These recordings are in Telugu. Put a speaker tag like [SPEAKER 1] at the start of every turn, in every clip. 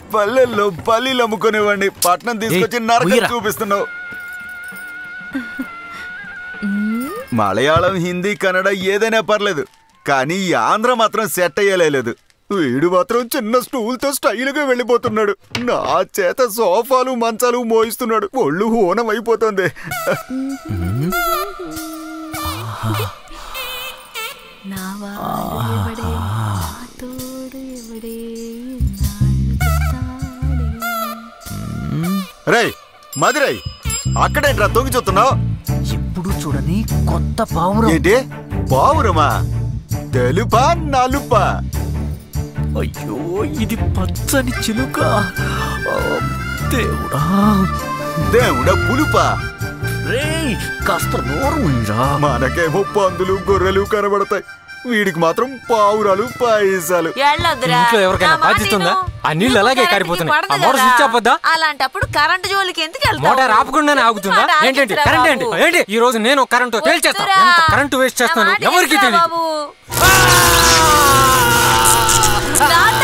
[SPEAKER 1] పల్లెల్లో పల్లీలు అమ్ముకునేవాడిని పట్నం తీసుకొచ్చి
[SPEAKER 2] ఏయ్,
[SPEAKER 1] నరకం
[SPEAKER 2] ఉయ్యరా.
[SPEAKER 1] చూపిస్తున్నావు మలయాళం హిందీ కన్నడ ఏదైనా పర్లేదు కానీ ఈ ఆంధ్ర మాత్రం సెట్ అయ్యలేదు వీడు మాత్రం చిన్న స్టూల్తో స్టైల్గా వెళ్ళిపోతున్నాడు నా చేత సోఫాలు మంచాలు మోయిస్తున్నాడు ఒళ్ళు హోనం అయిపోతుంది రేయ్ మధురై అక్కడేంట్రా తొంగి చూస్తున్నావు
[SPEAKER 2] ఎప్పుడు చూడని కొత్త పావురం
[SPEAKER 1] ఏంటి పావురమా తెలుపా నలుపా
[SPEAKER 2] అయ్యో ఇది పచ్చని చిలుక ఆ, దేవుడా
[SPEAKER 1] దేవుడా పులుపా
[SPEAKER 2] రేయ్ కాస్త నోరు ఉందిరా
[SPEAKER 1] మనకేమో పందులు గొర్రెలు కనబడతాయి వీడికి మాత్రం పావురాలు పాయసాలు
[SPEAKER 3] వెళ్ళొద్దురా.
[SPEAKER 4] ఇంట్లో ఎవరికైనా
[SPEAKER 3] నా మాట
[SPEAKER 4] బాధ్యత ఉందా?
[SPEAKER 3] విను.
[SPEAKER 4] ఆ నీళ్ళు
[SPEAKER 3] నీకు
[SPEAKER 4] అలాగే
[SPEAKER 3] కరెంటుకి
[SPEAKER 4] కారిపోతున్నాయి.
[SPEAKER 3] పడదు
[SPEAKER 4] ఆ మోటార్
[SPEAKER 3] కదా.
[SPEAKER 4] స్విచ్ ఆఫ్ వద్దా?
[SPEAKER 3] అలాంటప్పుడు కరెంటు జోలికి ఎందుకు వెళ్తావు?
[SPEAKER 4] మోటార్ ఆపకుండానే ఆగుతుందా
[SPEAKER 3] మాట
[SPEAKER 4] ఏంటంటి
[SPEAKER 3] ఆగిందిరా
[SPEAKER 4] కరెంట్ ఏంటి
[SPEAKER 3] బాబు.
[SPEAKER 4] ఏంటి ఈ రోజు నేను కరెంటు తేల్చేస్తా
[SPEAKER 3] వద్దురా.
[SPEAKER 4] ఎంత కరెంటు వేస్ట్
[SPEAKER 3] నా
[SPEAKER 4] చేస్తాను
[SPEAKER 3] మాట
[SPEAKER 4] ఎవరికి
[SPEAKER 3] వినురా
[SPEAKER 4] తెలియదు
[SPEAKER 3] బాబు. నాన్న!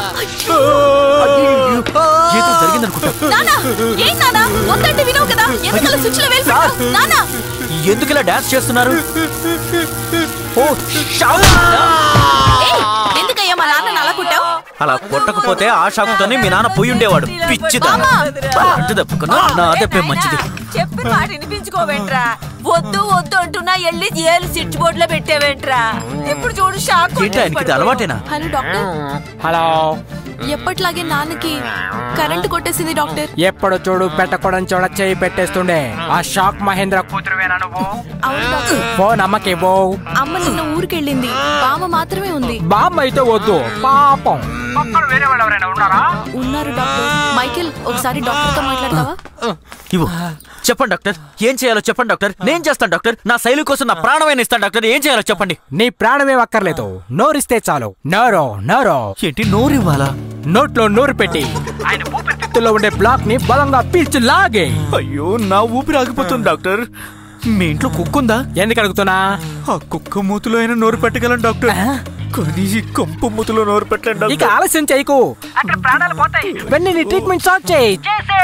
[SPEAKER 2] ఏదో జరిగిందనుకుంటా
[SPEAKER 3] నాన్న! ఏం నాన్న? వద్దంటే వినవు కదా ఎందుకు అలా స్విచ్లో వేలు పెట్టావు? నాన్న!
[SPEAKER 2] ఎందుకు ఇలా డాన్స్ చేస్తున్నారు ఓ షాక్
[SPEAKER 3] ఏయ్, ఎందుకయ్యా మా నాన్న అలా కుట్టావు
[SPEAKER 2] అలా కొట్టకపోతే ఆ షాకుతోనే మీ నాన్న పోయి ఉండేవాడు పిచ్చిదాన అంటు తప్పుకున్నా నా దెబ్బే మంచిది
[SPEAKER 3] చెప్పిన మాట వినిపించుకోవేంట్రా వద్దు వద్దు అంటున్నా వెళ్ళి ఏలు స్విచ్ బోర్డ్ లో పెట్టావేంట్రా ఇప్పుడు చూడు షాక్
[SPEAKER 2] ఏంటి ఆయనకి ఇది అలవాటేనా
[SPEAKER 5] హలో డాక్టర్
[SPEAKER 4] హలో
[SPEAKER 5] ఎప్పట్లాగే నాన్నకి కరెంటు కొట్టేసింది డాక్టర్
[SPEAKER 4] ఎప్పుడు చూడు పెట్టకూడని చూడ చేయి పెట్టేస్తుండే ఆ షాక్ మహేంద్ర కూతురువేనా నువ్వు
[SPEAKER 5] అవును డాక్టర్
[SPEAKER 4] ఫోన్ అమ్మకి బో
[SPEAKER 5] అమ్మ నిన్న ఊరికెళ్ళింది బామ్మ మాత్రమే ఉంది
[SPEAKER 4] బామ్మ అయితే వద్దు పాపం
[SPEAKER 5] ఉన్నారు డాక్టర్ మైకేల్ ఒకసారి డాక్టర్ తో మాట్లాడతావా
[SPEAKER 2] ఇవ్వు చెప్పండి డాక్టర్ ఏం చేయాలో చెప్పండి డాక్టర్ నేను చేస్తాను డాక్టర్ నా శైలి కోసం నా ప్రాణమైన ఇస్తాను డాక్టర్ ఏం చేయాలో చెప్పండి
[SPEAKER 4] నీ ప్రాణమే అక్కర్లేదు నోరిస్తే చాలు నోరో నోరో
[SPEAKER 2] ఏంటి నోరు ఇవ్వాలా
[SPEAKER 4] నోట్లో నోరు పెట్టి ఆయన ఊపిరితిత్తుల్లో ఉండే బ్లాక్ ని బలంగా పీల్చి లాగే
[SPEAKER 2] అయ్యో నా ఊపిరి ఆగిపోతుంది డాక్టర్ మీ ఇంట్లో కుక్క ఉందా
[SPEAKER 4] ఎందుకు అడుగుతున్నా
[SPEAKER 2] ఆ కుక్క మూతిలో అయినా నోరు పెట్టగలను డాక్టర్ కానీ ఈ కంపు మూతిలో నోరు పెట్టలేను
[SPEAKER 4] ఇక ఆలస్యం చేయకు వెంటనే నీ ట్రీట్మెంట్ స్టార్ట్ చేయి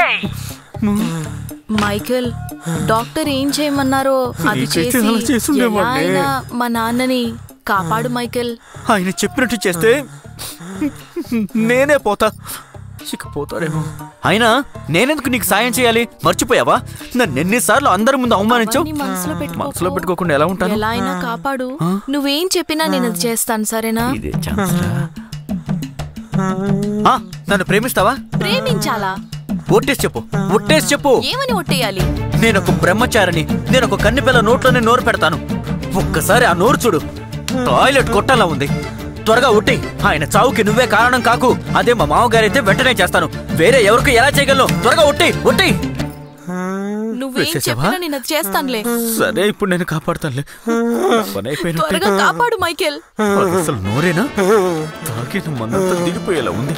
[SPEAKER 5] మైకేల్ డాక్టర్ ఏం చేయమన్నారో అది
[SPEAKER 2] నీకైతే
[SPEAKER 5] చేసి
[SPEAKER 2] అలా చేసుండేవాడిని.
[SPEAKER 5] ఎలా అయినా మా నాన్నని కాపాడు మైకేల్
[SPEAKER 2] ఆయన చెప్పినట్టు చేస్తే నేనే పోతా ఇక పోతాడేమో అయినా నేనెందుకు నీకు సాయం చేయాలి మర్చిపోయావా నన్ను ఎన్నిసార్లు అందరి ముందు అవమానించావు
[SPEAKER 5] అవన్నీ మనసులో పెట్టుకోకు.
[SPEAKER 2] మనసులో పెట్టుకోకుండా ఎలా ఉంటాను
[SPEAKER 5] ఎలా అయినా కాపాడు నువ్వేం చెప్పినా నేను అది చేస్తాను సరేనా
[SPEAKER 2] ఇదే ఛాన్స్ రా. ఆ, నన్ను ప్రేమిస్తావా
[SPEAKER 5] ప్రేమించాలా
[SPEAKER 2] ఒట్టేసి చెప్పు ఒట్టేసి చెప్పు
[SPEAKER 5] ఏమని ఒట్టేయాలి
[SPEAKER 2] నేను ఒక బ్రహ్మచారిని నేను ఒక కన్ని పిల్ల నోట్లోనే నోరు పెడతాను ఒక్కసారి ఆ నోరు చూడు టాయిలెట్ కొట్టలా ఉంది త్వరగా ఉట్టి ఆయన చావుకి నువ్వే కారణం కాకు అదే మా మామగారైతే వెంటనే చేస్తాను వేరే ఎవరికి ఎలా చేయగలను త్వరగా ఉట్టి ఉట్టి
[SPEAKER 5] నువ్వేం
[SPEAKER 2] వేసేసావా?
[SPEAKER 5] చెప్పినా నేను అది చేస్తానులే
[SPEAKER 2] సరే ఇప్పుడు నేను కాపాడుతానులే పని అయిపోయినట్టే.
[SPEAKER 5] త్వరగా కాపాడు మైకేల్
[SPEAKER 2] అది అసలు నోరేనా తాకిన మందంతా దిగిపోయేలా ఉంది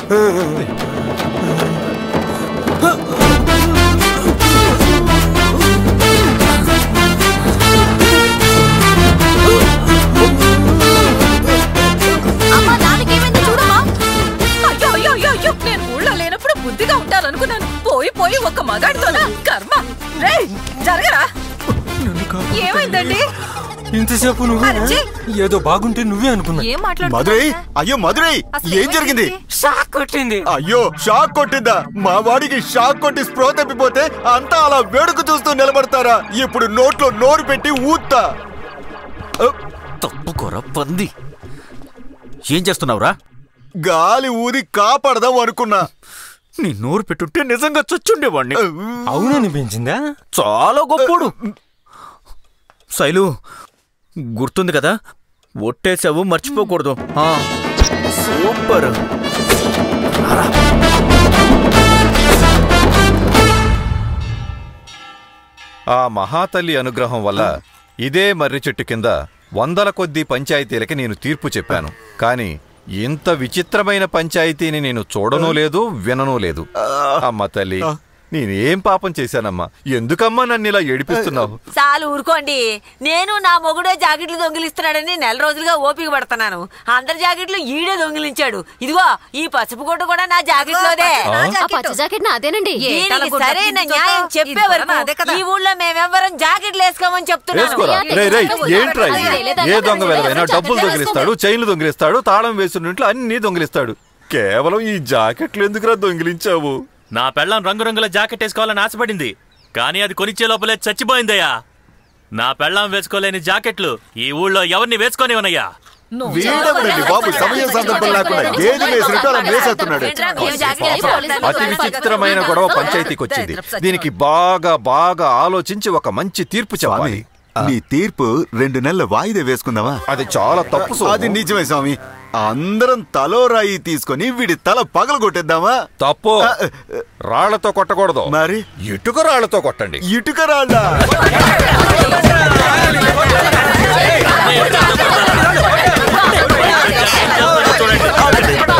[SPEAKER 3] అమ్మా నాన్నకేమైందో చూడమ్మా అయ్యో అయ్యో అయ్యో అయ్యో నేను ఊళ్ళో లేనప్పుడు బుద్ధిగా ఉంటారనుకున్నాను పోయి పోయి ఒక మగాడితోనా కర్మ రేయ్ జరగరా ఏమైందండి
[SPEAKER 4] ఇంతసేపు నువ్వు
[SPEAKER 3] అరచి.
[SPEAKER 4] ఏదో బాగుంటే నువ్వే అనుకున్నా
[SPEAKER 3] ఏం
[SPEAKER 1] మధురై
[SPEAKER 3] మాట్లాడుతున్నా
[SPEAKER 1] అయ్యో మధురై
[SPEAKER 3] అసలు
[SPEAKER 1] ఏం జరిగింది
[SPEAKER 4] షాక్ కొట్టింది
[SPEAKER 1] అయ్యో షాక్ కొట్టిందా మా వాడికి షాక్ కొట్టి స్ప్రో తప్పిపోతే అంతా అలా వేడుక చూస్తూ నిలబడతారా ఇప్పుడు నోట్లో నోరు పెట్టి ఊత్తా అ,
[SPEAKER 2] తప్పుకోరా పంది ఏం చేస్తున్నావురా
[SPEAKER 1] గాలి ఊది కాపాడదాం అనుకున్నా
[SPEAKER 2] నీ నోరు పెట్టుంటే నిజంగా చచ్చుండేవాడిని
[SPEAKER 4] అవుననిపించిందా
[SPEAKER 2] చాలా గొప్పోడు శైలు గుర్తుంది కదా ఒట్టేసావు మర్చిపోకూడదు ఆ, సూపర్
[SPEAKER 6] ఆ మహాతల్లి అనుగ్రహం వల్ల ఇదే మర్రి చెట్టు కింద వందల కొద్దీ పంచాయతీలకి నేను తీర్పు చెప్పాను కానీ ఇంత విచిత్రమైన పంచాయతీని నేను చూడనూ లేదు విననూ లేదు అమ్మ తల్లి నేనేం పాపం చేశానమ్మా ఎందుకమ్మా నన్ను ఇలా ఏడిపిస్తున్నావు
[SPEAKER 7] చాలు ఊరుకోండి నేను నా మొగుడే జాకెట్లు దొంగిలిస్తున్నాడని నెల రోజులుగా ఓపిక పడుతున్నాను అందరి జాకెట్లు ఈడే దొంగిలించాడు ఇదిగో ఈ పసుపు కొట్టు కూడా నా జాకెట్ లోదే
[SPEAKER 5] ఆ పచ్చ జాకెట్ నాదేనండి
[SPEAKER 7] దీనికి సరైన న్యాయం చెప్పే వరకు ఈ ఊళ్ళో మేమెవ్వరం జాకెట్లు వేసుకోమని చెప్తున్నాను
[SPEAKER 6] వేసుకోరా రే రే ఏంట్రా ఇది? ఏ దొంగ వెళ్ళవైనా డబ్బులు దొంగిలిస్తాడు చైన్లు దొంగిలిస్తాడు తాళం వేసినట్లు అన్ని దొంగిలిస్తాడు కేవలం ఈ జాకెట్లు ఎందుకురా దొంగిలించావు
[SPEAKER 8] నా పెళ్ళం రంగురంగుల జాకెట్ వేసుకోవాలని ఆశపడింది కానీ అది కొనిచ్చే లోపలే చచ్చిపోయిందయ్యా నా పెళ్ళం వేసుకోలేని జాకెట్లు ఈ ఊళ్ళో ఎవరిని వేసుకోనివనయ్యా
[SPEAKER 1] వీడెవడండి బాబు సమయ సందర్భం లేకుండా గేదె వేసినట్టు అలా వేసేస్తున్నాడు
[SPEAKER 7] ఈ జాకెట్లు వేసుకోవాలి.
[SPEAKER 6] అతి విచిత్రమైన గొడవ పంచాయతీకి వచ్చింది దీనికి బాగా బాగా ఆలోచించి ఒక మంచి తీర్పు
[SPEAKER 1] స్వామి
[SPEAKER 6] చెప్పాలి
[SPEAKER 1] నీ తీర్పు రెండు నెలల వాయిదా వేసుకుందామా
[SPEAKER 6] అది చాలా తప్పు సోము.
[SPEAKER 1] అది నిజమే స్వామి అందరం తలో రాయి తీసుకొని వీడి తల పగల కొట్టేద్దామా
[SPEAKER 6] తప్పు రాళ్లతో కొట్టకూడదు
[SPEAKER 1] మరి
[SPEAKER 6] ఇటుక రాళ్లతో కొట్టండి
[SPEAKER 1] ఇటుక రాళ్ళ
[SPEAKER 8] చూడండి